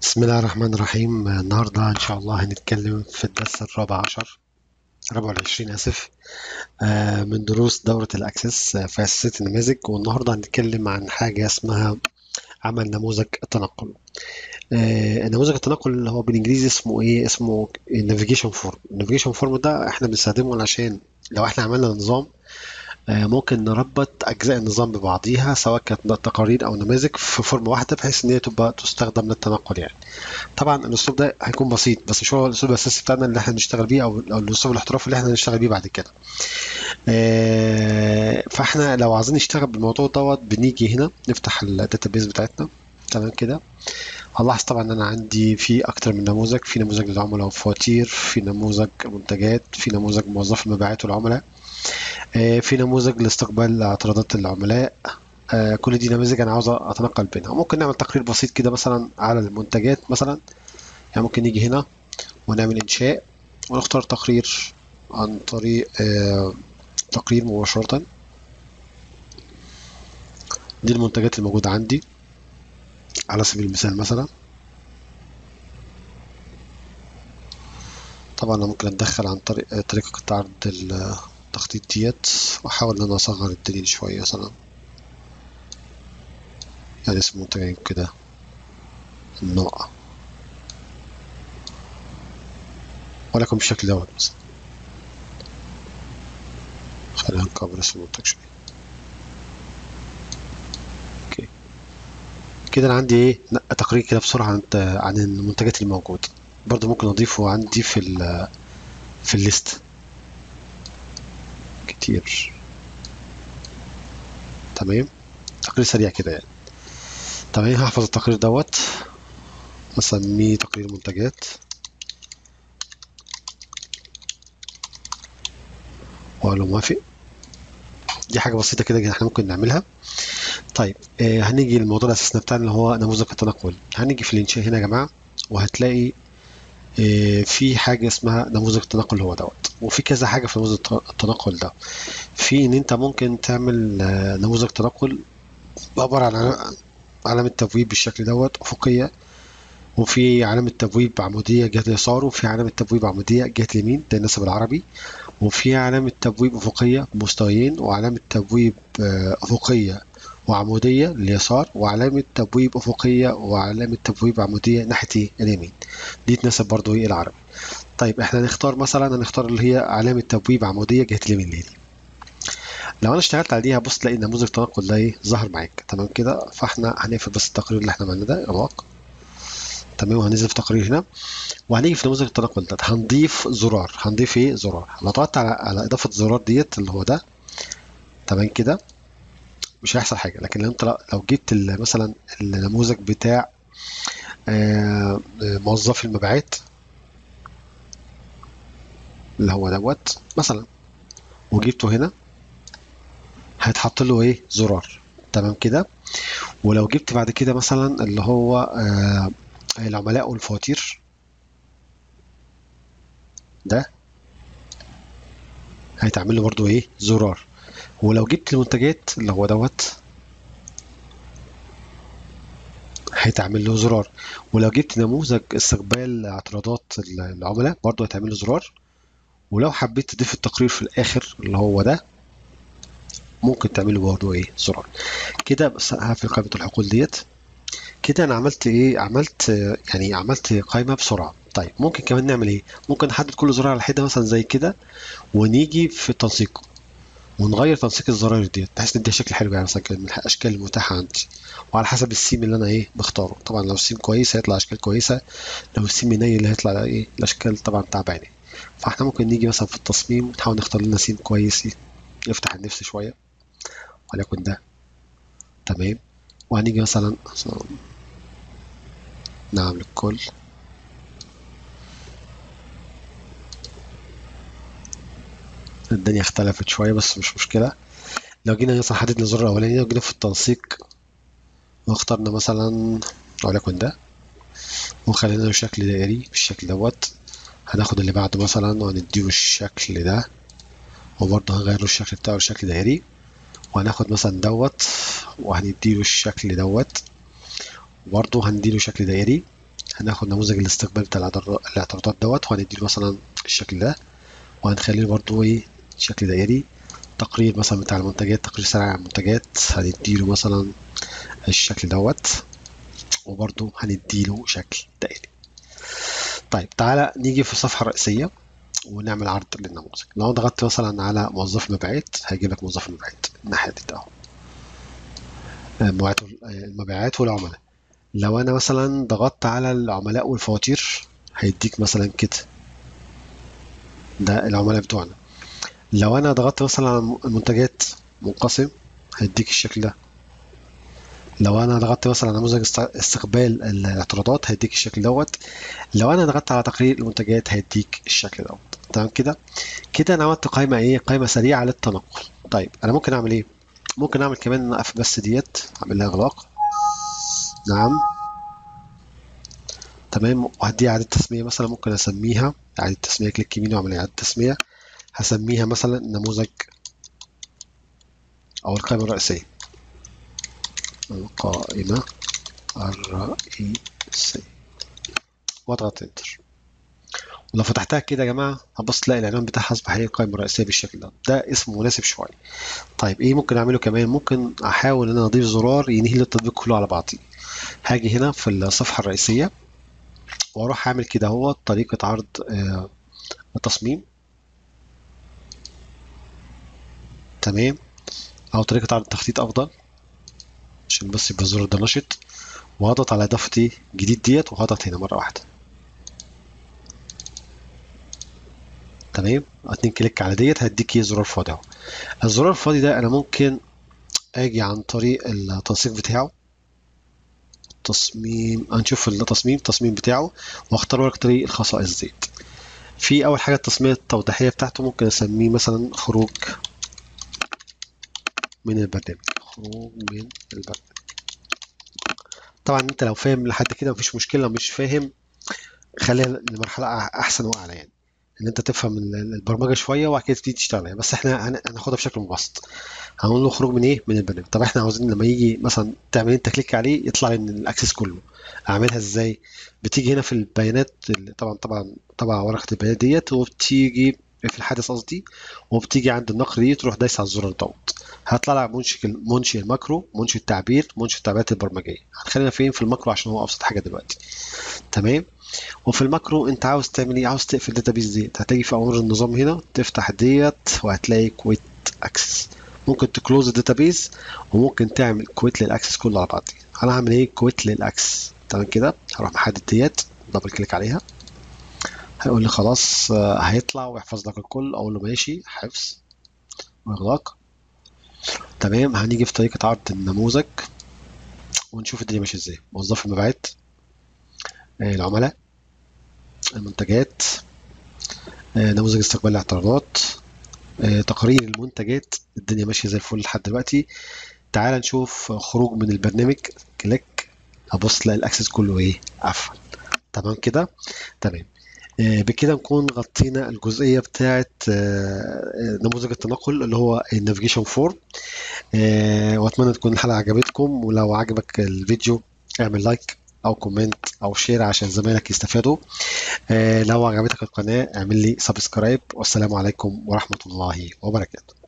بسم الله الرحمن الرحيم النهاردة إن شاء الله هنتكلم في الدرس الرابع عشر الرابع والعشرين آسف آه، من دروس دورة الأكسس آه، في أساسية النماذج والنهاردة هنتكلم عن حاجة اسمها عمل نموذج التنقل آه، نموذج التنقل اللي هو بالإنجليزي اسمه إيه؟ اسمه نافيجيشن فورم النافيجيشن فورم ده إحنا بنستخدمه علشان لو إحنا عملنا نظام آه، ممكن نربط أجزاء النظام ببعضيها سواء كانت تقارير أو نماذج في فورم واحدة بحيث إن هي تبقى تستخدم للتنقل يعني طبعا الأسلوب ده هيكون بسيط بس مش هو الأسلوب الأساسي بتاعنا اللي احنا بنشتغل بيه أو أو الأسلوب الاحترافي اللي احنا هنشتغل بيه بعد كده آه، فاحنا لو عايزين نشتغل بالموضوع دوت بنيجي هنا نفتح الداتابيز بتاعتنا تمام كده هنلاحظ طبعا ان انا عندي في اكتر من نموذج في نموذج للعملاء والفواتير في نموذج منتجات في نموذج موظف المبيعات والعملاء آه، في نموذج لاستقبال اعتراضات العملاء آه، كل دي نماذج انا عاوز اتنقل بينها ممكن نعمل تقرير بسيط كده مثلا على المنتجات مثلا يعني ممكن نيجي هنا ونعمل انشاء ونختار تقرير عن طريق آه، تقرير مباشرة دي المنتجات الموجودة عندي على سبيل المثال مثلا طبعا انا ممكن اتدخل عن طريق طريقة عرض التخطيط ديت واحاول ان انا اصغر الدنيا شوية مثلا يعني اسم منتجين كده النوع ولكن بالشكل دوت مثلا خلينا نكبر اسم المنتج شوية اوكي كده انا عندي ايه ن- تقرير كده بسرعة عن عن المنتجات الموجودة برضه ممكن اضيفه عندي في ال في الليست كتير تمام تقرير سريع كده يعني تمام هحفظ التقرير دوت اسميه تقرير منتجات واقول له موافق دي حاجة بسيطة كده احنا ممكن نعملها طيب آه هنيجي للموضوع الأساسي بتاعنا اللي هو نموذج التنقل هنيجي في الإنشاء هنا يا جماعة وهتلاقي آه في حاجة اسمها نموذج التنقل هو دوت وفي كذا حاجة في نموذج الت- التنقل ده في إن أنت ممكن تعمل آه نموذج تنقل عبارة عن عل- علامة تبويب بالشكل دوت أفقية وفي علامة تبويب عمودية جهة اليسار وفي علامة تبويب عمودية جهة اليمين ده النسب العربي وفي علامة تبويب أفقية بمستويين وعلامة تبويب آه، أفقية وعمودية لليسار وعلامة تبويب أفقية وعلامة تبويب عمودية ناحية إيه؟ اليمين دي تناسب برضو إيه العربي طيب احنا هنختار مثلا هنختار اللي هي علامة تبويب عمودية جهة اليمين اللي هي دي لو انا اشتغلت عليها بص تلاقي نموذج التنقل ده ايه ظهر معاك تمام كده فاحنا هنقفل بس التقرير اللي احنا عملناه ده اغلاق تمام وهننزل في تقرير هنا وهنيجي في نموذج التنقل ده هنضيف زرار هنضيف ايه زرار لو ضغطت على على اضافه زرار ديت اللي هو ده تمام كده مش هيحصل حاجه لكن لو انت لو جبت ال- مثلا النموذج بتاع آه، آه، موظفي المبيعات اللي هو دوت مثلا وجبته هنا هيتحط له ايه زرار تمام كده ولو جبت بعد كده مثلا اللي هو آه، العملاء والفواتير ده هيتعمل له برضو ايه زرار ولو جبت المنتجات اللي هو دوت هيتعمل له زرار ولو جبت نموذج استقبال اعتراضات العملاء برضو هيتعمل له زرار ولو حبيت تضيف التقرير في الاخر اللي هو ده ممكن تعمل له برضو ايه زرار كده بس هقفل قائمة الحقول ديت كده انا عملت ايه عملت آه، يعني عملت قائمة بسرعة طيب ممكن كمان نعمل ايه ممكن نحدد كل زرار على حدة مثلا زي كده ونيجي في التنسيق ونغير تنسيق الزراير ديت بحيث نديها شكل حلو يعني مثلا كده من الاشكال المتاحه عندي وعلى حسب السيم اللي انا ايه مختاره طبعا لو السيم كويس هيطلع اشكال كويسه لو السيم منيل هيطلع ايه الاشكال طبعا تعبانه فاحنا ممكن نيجي مثلا في التصميم نحاول نختار لنا سيم كويس يفتح النفس شويه وليكن ده تمام وهنيجي مثلا مثلاً نعم للكل الدنيا اختلفت شويه بس مش مشكله لو جينا مثلا حددنا الزرار الاولاني وجينا في التنسيق واخترنا مثلا وليكن ده وخلينا له شكل دائري بالشكل دوت هناخد اللي بعده مثلا وهنديله الشكل ده وبرضه هنغير له الشكل بتاعه لشكل دائري وهناخد مثلا دوت وهنديله الشكل دوت وبرضه هنديله شكل دائري هناخد نموذج الاستقبال بتاع الاعتراض- الاعتراضات دوت وهنديله مثلا الشكل ده وهنخليه برضو ايه شكل دائري تقرير مثلا بتاع المنتجات تقرير سريع عن المنتجات هنديله مثلا الشكل دوت وبرضو هنديله شكل دائري طيب تعالى نيجي في الصفحة الرئيسية ونعمل عرض للنموذج لو ضغطت مثلا على موظف المبيعات هيجيب لك موظف المبيعات الناحية دي اهو المبيعات وال- المبيعات والعملاء لو انا مثلا ضغطت على العملاء والفواتير هيديك مثلا كده ده العملاء بتوعنا لو انا ضغطت مثلا على المنتجات منقسم هيديك الشكل ده لو انا ضغطت مثلا على نموذج است- استقبال الاعتراضات هيديك الشكل دوت لو انا ضغطت على تقرير المنتجات هيديك الشكل دوت تمام كده كده انا عملت قائمه ايه قائمه سريعه للتنقل طيب انا ممكن اعمل ايه ممكن اعمل كمان ان اقف بس ديت اعمل لها اغلاق نعم تمام وهدي اعاده تسميه مثلا ممكن اسميها اعاده تسميه كليك يمين واعمل اعاده تسميه هسميها مثلا نموذج او القائمه الرئيسيه القائمه الرئيسيه واضغط انتر ولو فتحتها كده يا جماعه هتبص تلاقي العنوان بتاعها اصبح هي القائمه الرئيسيه بالشكل ده ده اسم مناسب شويه طيب ايه ممكن اعمله كمان ممكن احاول ان انا اضيف زرار ينهي لي التطبيق كله على بعضيه هاجي هنا في الصفحه الرئيسيه واروح اعمل كده هو طريقه عرض آه، التصميم تمام او طريقه عرض التخطيط افضل عشان بس يبقى الزرار ده نشط وهضغط على اضافه جديد ديت وهضغط هنا مره واحده تمام اتنين كليك على ديت هديك ايه زرار فاضي اهو الزرار الفاضي ده انا ممكن اجي عن طريق التنسيق بتاعه تصميم هنشوف التصميم التصميم بتاعه واختار لك طريق الخصائص ديت في اول حاجه التصميم التوضيحيه بتاعته ممكن اسميه مثلا خروج من البرنامج خروج من البرنامج طبعا انت لو فاهم لحد كده مفيش مشكله لو مش فاهم خليها لمرحله أح- احسن واعلى يعني ان انت تفهم ال- البرمجه شويه وبعد كده تبتدي تشتغل عليها بس احنا هن- هناخدها بشكل مبسط هنقول له خروج من ايه من البرنامج طب احنا عاوزين لما يجي مثلا تعمل انت كليك عليه يطلع لي ان الاكسس كله اعملها ازاي بتيجي هنا في البيانات اللي طبعا طبعا طبعا ورقه البيانات ديت وبتيجي في الحادث قصدي وبتيجي عند النقر دي تروح دايس على الزرار دوت هيطلع لك منشئ منشئ الماكرو منشئ التعبير منشئ التعبيرات البرمجيه هنخلينا فين في الماكرو عشان هو ابسط حاجه دلوقتي تمام وفي الماكرو انت عاوز تعمل ايه عاوز تقفل الداتابيز ديت هتيجي في اوامر النظام هنا تفتح ديت وهتلاقي كويت اكسس ممكن تكلوز الداتابيز وممكن تعمل كويت للاكسس كله على بعضه انا هعمل ايه كويت للاكسس تمام كده هروح محدد ديت دبل كليك عليها هيقول لي خلاص آه، هيطلع ويحفظ لك الكل اقول له ماشي حفظ واغلاق تمام هنيجي في طريقه عرض النموذج ونشوف الدنيا ماشيه ازاي موظف المبيعات آه، العملاء المنتجات آه، نموذج استقبال الاعتراضات آه، تقارير المنتجات الدنيا ماشيه زي الفل لحد دلوقتي تعال نشوف خروج من البرنامج كليك هبص تلاقي الاكسس كله ايه قفل تمام كده تمام آه، بكده نكون غطينا الجزئيه بتاعه آه، نموذج التنقل اللي هو النافيجيشن فورم واتمنى تكون الحلقه عجبتكم ولو عجبك الفيديو اعمل لايك او كومنت او شير عشان زمايلك يستفادوا آه، لو عجبتك القناه اعمل لي سبسكرايب والسلام عليكم ورحمه الله وبركاته